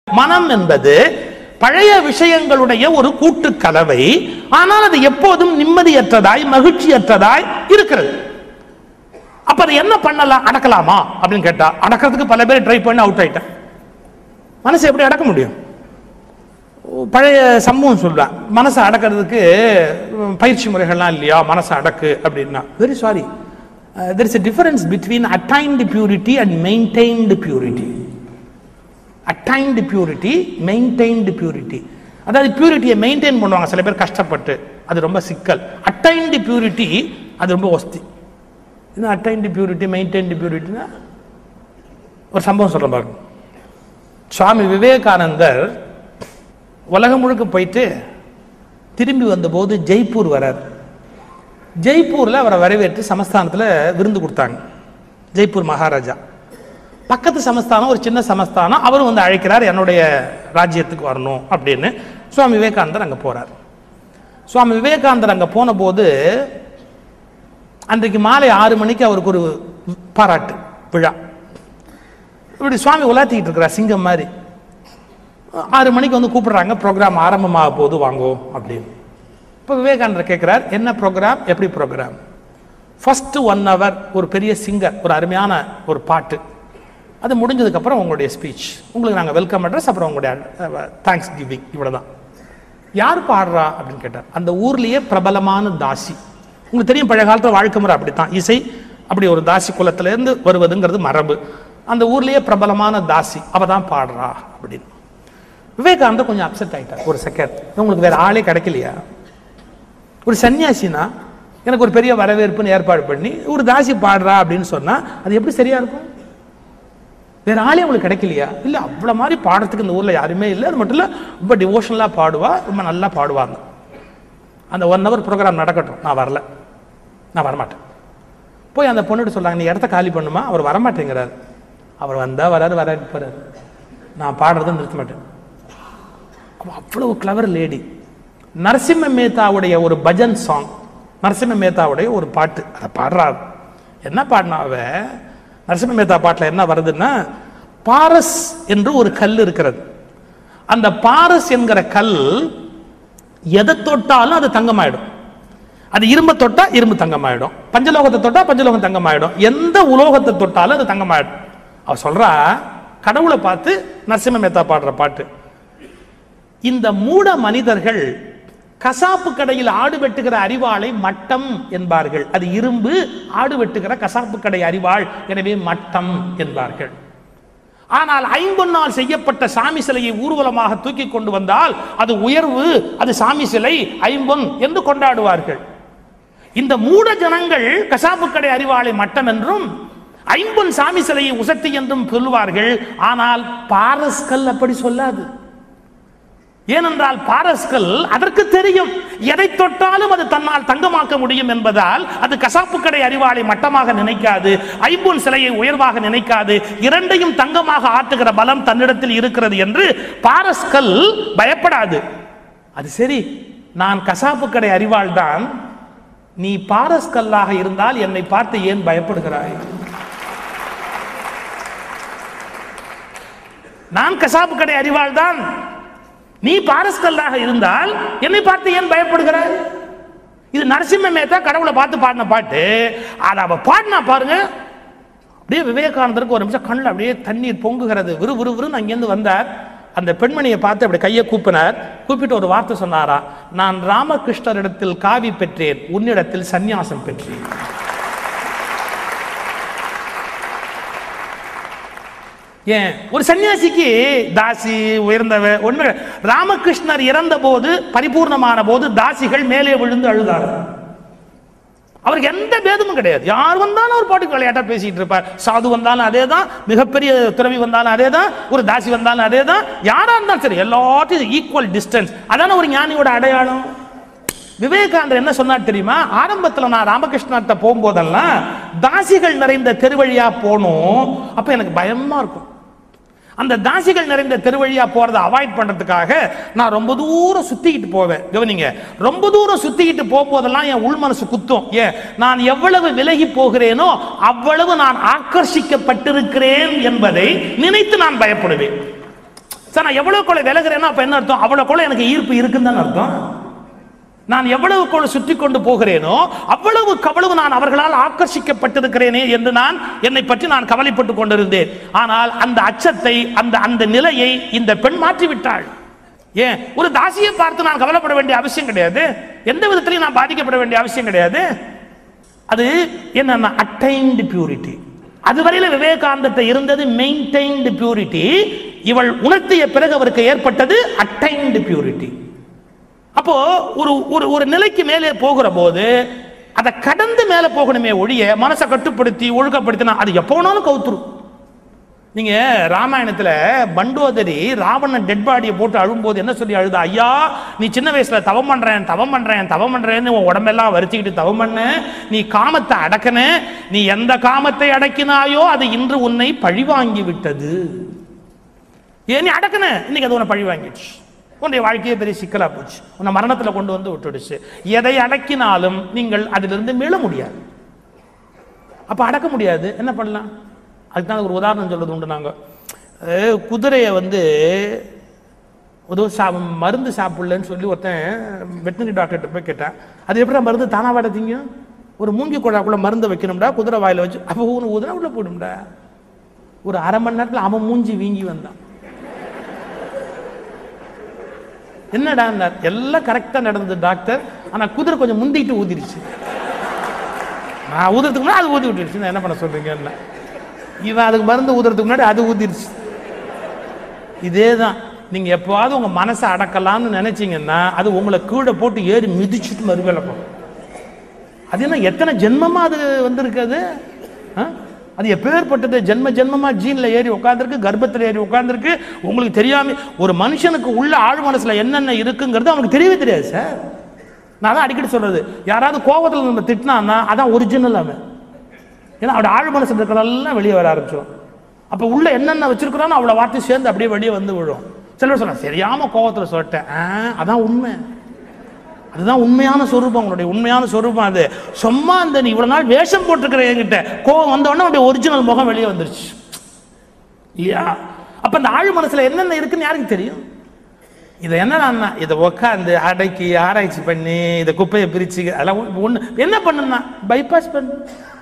மனம் என்பது பழைய விஷயங்களுடைய ஒரு கூட்டு கலவை ஆனால் அது எப்போதும் நிம்மதியற்றதாய் மகிழ்ச்சியற்றதாய் இருக்கிறது அப்ப அதை என்ன பண்ணலாம் அடக்கலாமா அப்படின்னு கேட்டா அடக்கிறதுக்கு பல பேர் ட்ரை பண்ணி அவுட் ஆயிட்டேன் மனசை எப்படி அடக்க முடியும் பழைய சம்பவம் சொல்றேன் மனசை அடக்கிறதுக்கு உம், பயிற்சி முறைகள்லாம் இல்லையா மனசை அடக்கு அப்படின்னா very sorry there is a difference between attained purity and maintained purity attained purity maintained purity அதாவது பியூரிட்டியை மெயின்டைன் பண்ணுவாங்க சில பேர் கஷ்டப்பட்டு அது ரொம்ப சிக்கல் அட்டைன்டு பியூரிட்டி அது ரொம்ப ஒஸ்தி இன்னும் அட்டைன்டு பியூரிட்டி மெயின்டைன்டு பியூரிட்டினா ஒரு சம்பவம் சொல்றேன் பாருங்க சுவாமி விவேகானந்தர் உலகம் முழுக்க போயிட்டு திரும்பி வந்தபோது ஜெய்ப்பூர் வரார் ஜெய்ப்பூரில் அவரை வரவேற்று சமஸ்தானத்தில் விருந்து கொடுத்தாங்க ஜெய்ப்பூர் மகாராஜா பக்கத்து சமஸ்தானம் ஒரு சின்ன சமஸ்தானம் அவரும் வந்து அழைக்கிறார் என்னுடைய ராஜ்யத்துக்கு வரணும் அப்படின்னு சுவாமி விவேகானந்தர் அங்கே போறார் சுவாமி விவேகானந்தர் அங்கே போன போது அன்றைக்கு மாலை ஆறு மணிக்கு அவருக்கு ஒரு பாராட்டு விழா இப்படி சுவாமி உலாத்திக்கிட்டு இருக்கிறார் சிங்கம் மாதிரி ஆறு மணிக்கு வந்து கூப்பிடுறாங்க ப்ரோக்ராம் ஆரம்பமாக போது வாங்கோ அப்படின்னு இப்போ விவேகானந்தர் கேட்குறார் என்ன ப்ரோக்ராம் எப்படி ப்ரோக்ராம் ஃபர்ஸ்ட் ஒன் ஹவர் ஒரு பெரிய சிங்கர் ஒரு அருமையான ஒரு பாட்டு அது முடிஞ்சதுக்கப்புறம் உங்களுடைய ஸ்பீச் உங்களுக்கு நாங்கள் வெல்கம் அட்ரஸ் அப்புறம் உங்களுடைய தேங்க்ஸ் கிவிங் இவ்வளோதான் யார் பாடுறா அப்படின்னு கேட்டார் அந்த ஊர்லேயே பிரபலமான தாசி உங்களுக்கு தெரியும் பழைய காலத்தில் வாழ்க்கை முறை அப்படித்தான் இசை அப்படி ஒரு தாசி குலத்திலேருந்து வருவதுங்கிறது மரபு அந்த ஊர்லேயே பிரபலமான தாசி அவ தான் பாடுறா அப்படின்னு விவேகானந்தர் கொஞ்சம் அப்செட் ஆயிட்டார் ஒரு செகண்ட் உங்களுக்கு வேற ஆளே கிடைக்கலையா ஒரு சன்னியாசினா எனக்கு ஒரு பெரிய வரவேற்புன்னு ஏற்பாடு பண்ணி ஒரு தாசி பாடுறா அப்படின்னு சொன்னா அது எப்படி சரியா இருக்கும் வேற ஆளே உங்களுக்கு கிடைக்கலையா இல்ல அவ்வளவு மாதிரி பாடுறதுக்கு இந்த ஊர்ல யாருமே இல்லை அது மட்டும் இல்ல ரொம்ப டிவோஷனலா பாடுவா ரொம்ப நல்லா பாடுவாங்க அந்த ஒன் ஹவர் ப்ரோக்ராம் நடக்கட்டும் நான் வரல நான் வரமாட்டேன் போய் அந்த பொண்ணுகிட்ட சொல்றாங்க நீ இடத்த காலி பண்ணுமா அவர் வரமாட்டேங்கிறார் அவர் வந்தா வராரு வராரு போறாரு நான் பாடுறதை நிறுத்த மாட்டேன் அவ அவ்வளவு கிளவர் லேடி நரசிம்ம மேத்தாவுடைய ஒரு பஜன் சாங் நரசிம்ம மேத்தாவுடைய ஒரு பாட்டு அதை பாடுறாரு என்ன பாடினா அவ நரசிம்ம மேத்தா பாட்டில் என்ன வருதுன்னா பாரஸ் என்று ஒரு கல் இருக்கிறது அந்த பாரஸ் என்கிற கல் எதை தொட்டாலும் அது தங்கமாயிடும் அது இரும்பை தொட்டா இரும்பு தங்கமாயிடும் பஞ்சலோகத்தை தொட்டா பஞ்சலோகம் தங்கமாயிடும் எந்த உலோகத்தை தொட்டாலும் அது தங்கமாயிடும் அவ சொல்றா கடவுளை பார்த்து நரசிம்ம மேத்தா பாடுற பாட்டு இந்த மூட மனிதர்கள் கசாப்பு கடையில் ஆடு வெட்டுகிற அரிவாளை மட்டம் என்பார்கள் அது இரும்பு ஆடு வெட்டுகிற கசாப்பு கடை அரிவாள் எனவே மட்டம் என்பார்கள் ஆனால் ஐம்பொன்னால் செய்யப்பட்ட சாமி சிலையை ஊர்வலமாக தூக்கி கொண்டு வந்தால் அது உயர்வு அது சாமி சிலை ஐம்பொன் என்று கொண்டாடுவார்கள் இந்த மூட ஜனங்கள் கசாப்பு கடை அறிவாளை மட்டம் என்றும் ஐம்பொன் சாமி சிலையை உசத்தி என்றும் சொல்லுவார்கள் ஆனால் பாரஸ்கல் அப்படி சொல்லாது ஏனென்றால் பாரஸ்கள் அதற்கு தெரியும் எதை தொட்டாலும் அது தன்னால் தங்கமாக்க முடியும் என்பதால் அது கசாப்பு கடை அறிவாளை மட்டமாக நினைக்காது ஐம்பொன் சிலையை உயர்வாக நினைக்காது இரண்டையும் தங்கமாக ஆட்டுகிற பலம் தன்னிடத்தில் இருக்கிறது என்று பாரஸ்கள் பயப்படாது அது சரி நான் கசாப்பு கடை அறிவாள் தான் நீ பாரஸ்கல்லாக இருந்தால் என்னை பார்த்து ஏன் பயப்படுகிறாய் நான் கசாப்பு கடை அறிவாள் தான் நீ பாரஸ்கல்லாக இருந்தால் என்னை பார்த்து ஏன் பயப்படுகிறாய் இது நரசிம்ம மேத்தா கடவுளை பார்த்து பாடின பாட்டு அதை அவ பாடினா பாருங்க அப்படியே விவேகானந்தருக்கு ஒரு நிமிஷம் கண்ணில் அப்படியே தண்ணீர் பொங்குகிறது விறு விறு விறுன்னு அங்கேருந்து வந்தார் அந்த பெண்மணியை பார்த்து அப்படி கையை கூப்பினார் கூப்பிட்டு ஒரு வார்த்தை சொன்னாரா நான் ராமகிருஷ்ணரிடத்தில் காவி பெற்றேன் உன்னிடத்தில் சந்நியாசம் பெற்றேன் ஏன் ஒரு சன்னியாசிக்கு தாசி உயர்ந்தவ ஒண்ணு ராமகிருஷ்ணர் இறந்த போது பரிபூர்ணமான போது தாசிகள் மேலே விழுந்து அழுதார்கள் அவருக்கு எந்த பேதமும் கிடையாது யார் வந்தாலும் அவர் பாட்டுக்கு விளையாட்டா பேசிட்டு இருப்பார் சாது வந்தாலும் அதே தான் மிகப்பெரிய துறவி வந்தாலும் அதே தான் ஒரு தாசி வந்தாலும் அதே தான் யாரா இருந்தாலும் சரி எல்லாத்தையும் ஈக்குவல் டிஸ்டன்ஸ் அதான ஒரு ஞானியோட அடையாளம் விவேகானந்தர் என்ன சொன்னார் தெரியுமா ஆரம்பத்துல நான் ராமகிருஷ்ணர்கிட்ட போகும்போதெல்லாம் தாசிகள் நிறைந்த தெருவழியா போனோம் அப்ப எனக்கு பயமா இருக்கும் அந்த தாசிகள் நிறைந்த தெருவழியா போறதை அவாய்ட் பண்றதுக்காக நான் ரொம்ப தூரம் சுத்திக்கிட்டு போவேன் கவனிங்க ரொம்ப தூரம் சுத்திக்கிட்டு போகும்போதெல்லாம் என் உள் மனசு குத்தும் ஏன் நான் எவ்வளவு விலகி போகிறேனோ அவ்வளவு நான் ஆக்கர்ஷிக்கப்பட்டிருக்கிறேன் என்பதை நினைத்து நான் பயப்படுவேன் சார் நான் எவ்வளவுக்குள்ள விலகுறேன்னா அப்ப என்ன அர்த்தம் அவ்வளவுக்குள்ள எனக்கு ஈர்ப்பு இருக்குன்னு தானே அர்த்தம் நான் எவ்வளவுக்குள்ள சுற்றி கொண்டு போகிறேனோ அவ்வளவுக்கு அவ்வளவு நான் அவர்களால் ஆக்கர்ஷிக்கப்பட்டிருக்கிறேனே என்று நான் என்னை பற்றி நான் கவலைப்பட்டு கொண்டிருந்தேன் ஆனால் அந்த அச்சத்தை அந்த அந்த நிலையை இந்த பெண் மாற்றிவிட்டாள் ஏன் ஒரு தாசியை பார்த்து நான் கவலைப்பட வேண்டிய அவசியம் கிடையாது எந்த விதத்திலையும் நான் பாதிக்கப்பட வேண்டிய அவசியம் கிடையாது அது என்னன்னா அட்டைன்டு பியூரிட்டி அதுவரையில விவேகானந்தத்தை இருந்தது மெயின்டைன்டு பியூரிட்டி இவள் உணர்த்திய பிறகு அவருக்கு ஏற்பட்டது அட்டைன்டு பியூரிட்டி அப்போ ஒரு ஒரு ஒரு நிலைக்கு மேலே போகிற போது அதை கடந்து மேலே போகணுமே ஒழிய மனசை கட்டுப்படுத்தி ஒழுக்கப்படுத்தினா அது எப்போ வேணாலும் கவுத்துரும் நீங்க ராமாயணத்துல பண்டோதரி ராவணன் டெட் பாடியை போட்டு அழும்போது என்ன சொல்லி அழுதா ஐயா நீ சின்ன வயசுல தவம் பண்றேன் தவம் பண்றேன் தவம் பண்றேன்னு உன் உடம்பெல்லாம் வரிச்சுக்கிட்டு தவம் பண்ண நீ காமத்தை அடக்கன நீ எந்த காமத்தை அடக்கினாயோ அது இன்று உன்னை பழிவாங்கி விட்டது ஏன் நீ அடக்கன இன்னைக்கு அது உன்னை பழி வாங்கிடுச்சு உன்னுடைய வாழ்க்கையே பெரிய சிக்கலா போச்சு உன்னை மரணத்துல கொண்டு வந்து விட்டுடுச்சு எதை அடக்கினாலும் நீங்கள் அதிலிருந்து மீள முடியாது அப்ப அடக்க முடியாது என்ன பண்ணலாம் அதுக்கு தான் ஒரு உதாரணம் சொல்றது உண்டு நாங்க அஹ் குதிரையை வந்து ஏதோ சா மருந்து சாப்பிடலன்னு சொல்லி ஒருத்தன் வெட்டினரி டாக்டர்கிட்ட போய் கேட்டேன் அது எப்படி மருந்து தானா வாட திங்கும் ஒரு மூங்கி குழாக்குள்ள மருந்தை வைக்கணும்டா குதிரை வாயில வச்சு அப்போ ஊனு ஊதுனா உள்ள போடும்டா ஒரு அரை மணி நேரத்துல அவன் மூஞ்சி வீங்கி வந்தான் என்னடா எல்லாம் கரெக்டா நடந்தது டாக்டர் ஆனா குதிரை கொஞ்சம் முந்திட்டு ஊதிருச்சு நான் ஊதுறதுக்கு முன்னாடி அது ஊதி விட்டுருச்சு நான் என்ன பண்ண சொல்றீங்க என்ன இவன் அதுக்கு மருந்து ஊதுறதுக்கு முன்னாடி அது ஊதிருச்சு இதே தான் நீங்க எப்போவாவது உங்க மனசை அடக்கலாம்னு நினைச்சீங்கன்னா அது உங்களை கீழே போட்டு ஏறி மிதிச்சுட்டு மறுவேலை போகும் அது என்ன எத்தனை ஜென்மமா அது வந்திருக்கு அது ஆ? அது எப்பேற்பட்டது ஜென்ம ஜென்மமா ஜீன்ல ஏறி உட்காந்துருக்கு கர்ப்பத்தில் ஏறி உட்காந்துருக்கு உங்களுக்கு தெரியாம ஒரு மனுஷனுக்கு உள்ள ஆழ் மனசுல என்னென்ன இருக்குங்கிறது அவனுக்கு தெரியவே தெரியாது சார் நான் தான் அடிக்கடி சொல்றது யாராவது கோபத்தில் நம்ம திட்டினான்னா அதான் ஒரிஜினல் அவன் ஏன்னா அவட ஆழ் மனசுல இருக்கிறதெல்லாம் வெளியே வர ஆரம்பிச்சோம் அப்ப உள்ள என்னென்ன வச்சிருக்கிறானோ அவ்வளோ வார்த்தை சேர்ந்து அப்படியே வெளியே வந்து விழும் சிலர் சொன்னா சரியாம கோபத்துல சொல்லிட்டேன் ஆ, அதான் உண்மை அதுதான் உண்மையான சொரூபம் உங்களுடைய உண்மையான சொரூபம் அது சும்மா அந்த நீ இவ்வளவு நாள் வேஷம் போட்டிருக்கிற என்கிட்ட கோவம் வந்த உடனே அவருடைய ஒரிஜினல் முகம் வெளியே வந்துருச்சு இல்லையா அப்ப அந்த ஆழ் மனசுல என்னென்ன இருக்குன்னு யாருக்கு தெரியும் இதை என்ன இதை உட்காந்து அடக்கி ஆராய்ச்சி பண்ணி இதை குப்பையை பிரிச்சு அதெல்லாம் ஒன்று என்ன பண்ணுன்னா பைபாஸ் பண்ணு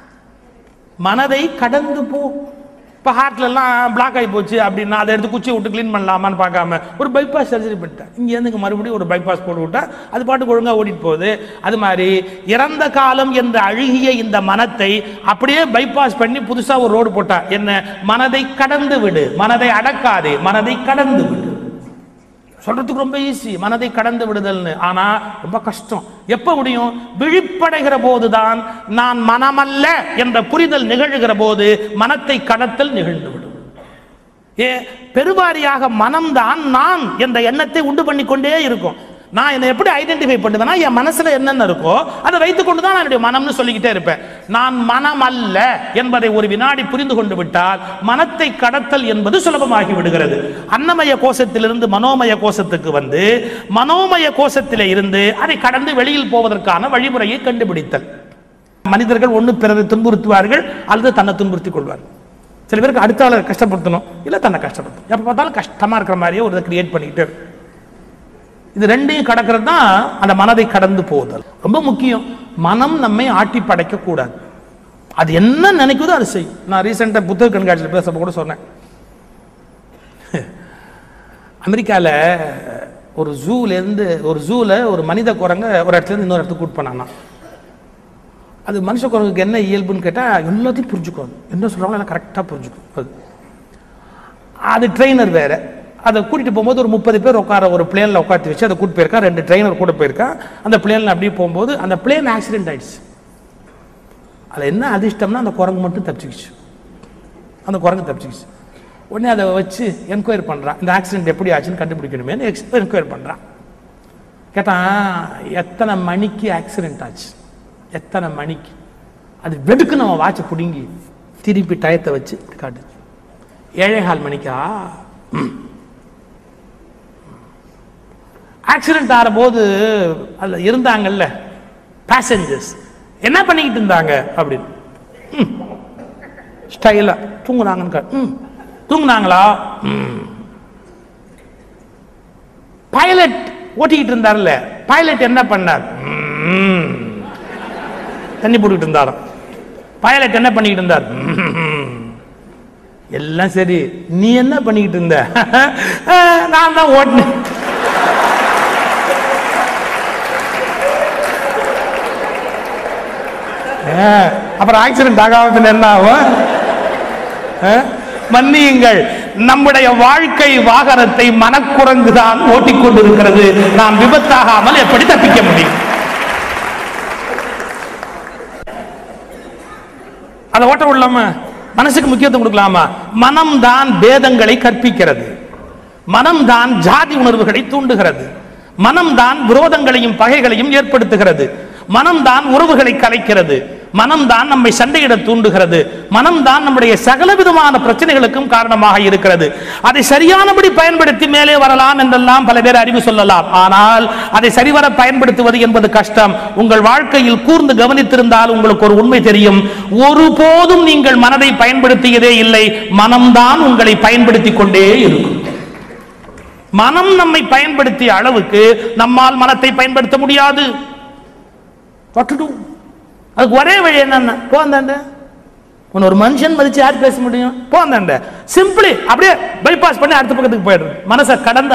மனதை கடந்து போ இப்போ ஹார்ட்ல எல்லாம் பிளாக் ஆகி போச்சு அப்படின்னா அதை எடுத்து குச்சி விட்டு க்ளீன் பண்ணலாமான்னு பார்க்காம ஒரு பைபாஸ் சர்ஜரி பண்ணிட்டேன் இங்கேருந்து மறுபடியும் ஒரு பைபாஸ் போட்டு விட்டா அது பாட்டுக்கு ஒழுங்கா ஓடிட்டு போகுது அது மாதிரி இறந்த காலம் என்ற அழுகிய இந்த மனத்தை அப்படியே பைபாஸ் பண்ணி புதுசா ஒரு ரோடு போட்டா என்ன மனதை கடந்து விடு மனதை அடக்காதே மனதை கடந்து விடு சொல்றதுக்கு ரொம்ப ஈஸி மனதை கடந்து விடுதல்னு ஆனா ரொம்ப கஷ்டம் எப்ப முடியும் விழிப்படைகிற போதுதான் நான் மனமல்ல என்ற புரிதல் நிகழ்கிற போது மனத்தை கடத்தல் நிகழ்ந்து விடும் ஏ பெருவாரியாக மனம்தான் நான் என்ற எண்ணத்தை உண்டு பண்ணி கொண்டே இருக்கும் நான் என்னை எப்படி ஐடென்டிஃபை பண்ணுவேன்னா என் மனசுல என்னென்ன இருக்கோ அதை வைத்துக்கொண்டு தான் நான் என்னுடைய மனம்னு சொல்லிக்கிட்டே இருப்பேன் நான் மனம் அல்ல என்பதை ஒரு வினாடி புரிந்து கொண்டு விட்டால் மனத்தை கடத்தல் என்பது சுலபமாகி விடுகிறது அன்னமய கோஷத்திலிருந்து மனோமய கோஷத்துக்கு வந்து மனோமய கோஷத்திலே இருந்து அதை கடந்து வெளியில் போவதற்கான வழிமுறையை கண்டுபிடித்தல் மனிதர்கள் ஒன்று பிறரை துன்புறுத்துவார்கள் அல்லது தன்னை துன்புறுத்திக் கொள்வார்கள் சில பேருக்கு அடுத்த ஆளை கஷ்டப்படுத்தணும் இல்லை தன்னை கஷ்டப்படுத்தணும் எப்போ பார்த்தாலும் கஷ்டமா இருக்கிற மாதிரியே ஒரு இதை கிரியேட் பண்ணிக்கிட்டே இருக்கும் இது ரெண்டையும் கடக்கிறது தான் அந்த மனதை கடந்து போதல் ரொம்ப முக்கியம் மனம் நம்மை ஆட்டி படைக்க கூடாது அது என்ன நினைக்குதோ அது செய்யும் நான் ரீசெண்டாக புத்தக கண்காட்சியில் பேசப்போ கூட சொன்னேன் அமெரிக்காவில் ஒரு ஜூலேருந்து ஒரு ஜூவில் ஒரு மனித குரங்க ஒரு இடத்துலேருந்து இன்னொரு இடத்துக்கு கூட்டு பண்ணானா அது மனுஷ குரங்குக்கு என்ன இயல்புன்னு கேட்டால் எல்லாத்தையும் புரிஞ்சுக்கும் அது. என்ன சொல்கிறாங்களோ எல்லாம் கரெக்டாக புரிஞ்சுக்கும் அது அது ட்ரெயினர் வேற அதை கூட்டிட்டு போகும்போது ஒரு முப்பது பேர் உட்கார ஒரு பிளேனில் உட்காந்து வச்சு அதை கூட்டு போயிருக்கா ரெண்டு ட்ரெயினர் கூட போயிருக்கா அந்த பிளேனில் அப்படியே போகும்போது அந்த பிளேன் ஆக்சிடென்ட் ஆயிடுச்சு அதில் என்ன அதிர்ஷ்டம்னா அந்த குரங்கு மட்டும் தப்பிச்சுக்கிச்சு அந்த குரங்கு தப்பிச்சுக்கிச்சு உடனே அதை வச்சு என்கொயரி பண்ணுறான் இந்த ஆக்சிடென்ட் எப்படி ஆச்சுன்னு கண்டுபிடிக்கணுமே என்கொயரி பண்ணுறான் கேட்டான் எத்தனை மணிக்கு ஆக்சிடென்ட் ஆச்சு எத்தனை மணிக்கு அது வெடுக்கு நம்ம வாட்சை பிடுங்கி திருப்பி டயத்தை வச்சு இப்படி காட்டுச்சு ஏழே கால் மணிக்கா ஆக்சிடென்ட் ஆகிறபோது அதில் இருந்தாங்கல்ல பேசஞ்சர்ஸ் என்ன பண்ணிக்கிட்டு இருந்தாங்க அப்படின்னு ஸ்டைலாக தூங்குனாங்கன்னு கா- ம் தூங்குனாங்களா ம் ஓட்டிக்கிட்டு இருந்தார்ல பைலட் என்ன பண்ணார் ம்ம். தண்ணி போட்டுக்கிட்டு இருந்தாராம் பைலட் என்ன பண்ணிக்கிட்டு இருந்தார் ம்ம். எல்லாம் சரி நீ என்ன பண்ணிக்கிட்டு இருந்த நான் தான் ஓட்டினேன் ஆ, அப்புறம் ஆக்சிடென்ட் ஆகாம பின்ன என்ன ஆகும் ஆ? மன்னியுங்கள் நம்முடைய வாழ்க்கை வாகனத்தை மனக்குரங்கு தான் ஓட்டிக்கொண்டிருக்கிறது நாம் விபத்தாகாமல் எப்படி தப்பிக்க முடியும் அதை ஓட்ட விடலாமா மனசுக்கு முக்கியத்துவம் கொடுக்கலாமா மனம்தான் பேதங்களை கற்பிக்கிறது மனம்தான் ஜாதி உணர்வுகளை தூண்டுகிறது மனம்தான் விரோதங்களையும் பகைகளையும் ஏற்படுத்துகிறது மனம்தான் உறவுகளை கலைக்கிறது மனம்தான் நம்மை சண்டையிட தூண்டுகிறது மனம்தான் நம்முடைய சகல விதமான பிரச்சனைகளுக்கும் காரணமாக இருக்கிறது அதை சரியானபடி பயன்படுத்தி மேலே வரலாம் என்றெல்லாம் பல பேர் அறிவு சொல்லலாம் ஆனால் அதை சரிவர பயன்படுத்துவது என்பது கஷ்டம் உங்கள் வாழ்க்கையில் கூர்ந்து கவனித்திருந்தால் உங்களுக்கு ஒரு உண்மை தெரியும் ஒருபோதும் நீங்கள் மனதை பயன்படுத்தியதே இல்லை மனம்தான் உங்களை பயன்படுத்திக் கொண்டே இருக்கும் மனம் நம்மை பயன்படுத்திய அளவுக்கு நம்மால் மனத்தை பயன்படுத்த முடியாது What to do? அதுக்கு ஒரே வழி என்னன்னா போந்தாண்ட உன்னை ஒரு மனுஷன் மதிச்சு யார் பேச முடியும் போந்தாண்ட சிம்பிளி அப்படியே பைபாஸ் பண்ணி அடுத்த பக்கத்துக்கு போயிடுறது மனசை கடந்து